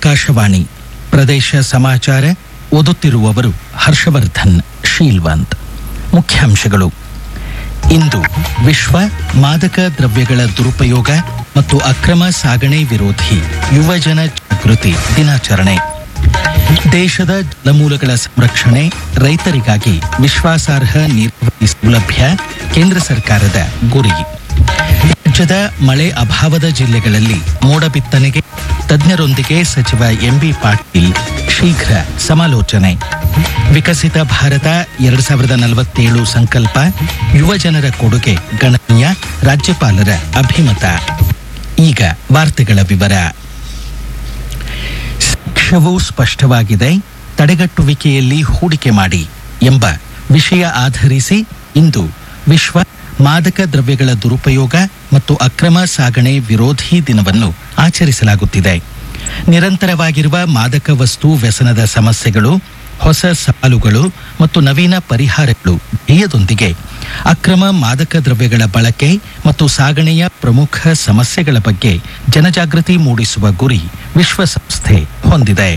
ಆಕಾಶವಾಣಿ ಪ್ರದೇಶ ಸಮಾಚಾರ ಓದುತ್ತಿರುವವರು ಹರ್ಷವರ್ಧನ್ ಶೀಲ್ವಂತ್ ಮುಖ್ಯಾಂಶಗಳು ಇಂದು ವಿಶ್ವ ಮಾದಕ ದ್ರವ್ಯಗಳ ದುರುಪಯೋಗ ಮತ್ತು ಅಕ್ರಮ ಸಾಗಣೆ ವಿರೋಧಿ ಯುವಜನ ಜಾಗೃತಿ ದಿನಾಚರಣೆ ದೇಶದ ಜಲಮೂಲಗಳ ಸಂರಕ್ಷಣೆ ರೈತರಿಗಾಗಿ ವಿಶ್ವಾಸಾರ್ಹ ನೀರಾವರಿ ಸೌಲಭ್ಯ ಕೇಂದ್ರ ಸರ್ಕಾರದ ಗುರಿ ರಾಜ್ಯದ ಮಳೆ ಅಭಾವದ ಜಿಲ್ಲೆಗಳಲ್ಲಿ ಮೋಡ ಬಿತ್ತನೆಗೆ ತಜ್ಞರೊಂದಿಗೆ ಸಚಿವ ಎಂಬಿ ಪಾಟೀಲ್ ಶೀಘ್ರ ಸಮಾಲೋಚನೆ ವಿಕಸಿತ ಭಾರತ ಎರಡ್ ಸಾವಿರದ ನಲವತ್ತೇಳು ಸಂಕಲ್ಪ ಯುವ ಜನರ ಕೊಡುಗೆ ಗಣನೀಯ ರಾಜ್ಯಪಾಲರ ಅಭಿಮತ ಈಗ ವಾರ್ತೆಗಳ ವಿವರ ಲಕ್ಷ್ಯವೂ ಸ್ಪಷ್ಟವಾಗಿದೆ ತಡೆಗಟ್ಟುವಿಕೆಯಲ್ಲಿ ಹೂಡಿಕೆ ಮಾಡಿ ಎಂಬ ವಿಷಯ ಆಧರಿಸಿ ಇಂದು ವಿಶ್ವ ಮಾದಕ ದ್ರವ್ಯಗಳ ದುರುಪಯೋಗ ಮತ್ತು ಅಕ್ರಮ ಸಾಗಣೆ ವಿರೋಧಿ ದಿನವನ್ನು ಆಚರಿಸಲಾಗುತ್ತಿದೆ ನಿರಂತರವಾಗಿರುವ ಮಾದಕ ವಸ್ತು ವ್ಯಸನದ ಸಮಸ್ಯೆಗಳು ಹೊಸ ಸವಾಲುಗಳು ಮತ್ತು ನವೀನ ಪರಿಹಾರಗಳು ಧ್ಯೇಯದೊಂದಿಗೆ ಅಕ್ರಮ ಮಾದಕ ದ್ರವ್ಯಗಳ ಬಳಕೆ ಮತ್ತು ಸಾಗಣೆಯ ಪ್ರಮುಖ ಸಮಸ್ಯೆಗಳ ಬಗ್ಗೆ ಜನಜಾಗೃತಿ ಮೂಡಿಸುವ ಗುರಿ ವಿಶ್ವಸಂಸ್ಥೆ ಹೊಂದಿದೆ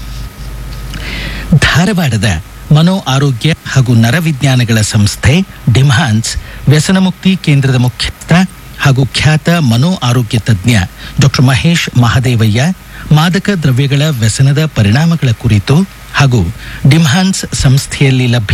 ಧಾರವಾಡದ ಮನೋ ಆರೋಗ್ಯ ಹಾಗೂ ನರವಿಜ್ಞಾನಗಳ ಸಂಸ್ಥೆ ಡಿಮ್ಹಾನ್ಸ್ ವ್ಯಸನಮುಕ್ತಿ ಕೇಂದ್ರದ ಮುಖ್ಯಸ್ಥ ಹಾಗೂ ಖ್ಯಾತ ಮನೋ ಆರೋಗ್ಯ ತಜ್ಞ ಡಾಕ್ಟರ್ ಮಹೇಶ್ ಮಹದೇವಯ್ಯ ಮಾದಕ ದ್ರವ್ಯಗಳ ವ್ಯಸನದ ಪರಿಣಾಮಗಳ ಕುರಿತು ಹಾಗೂ ಡಿಮ್ಹಾನ್ಸ್ ಸಂಸ್ಥೆಯಲ್ಲಿ ಲಭ್ಯ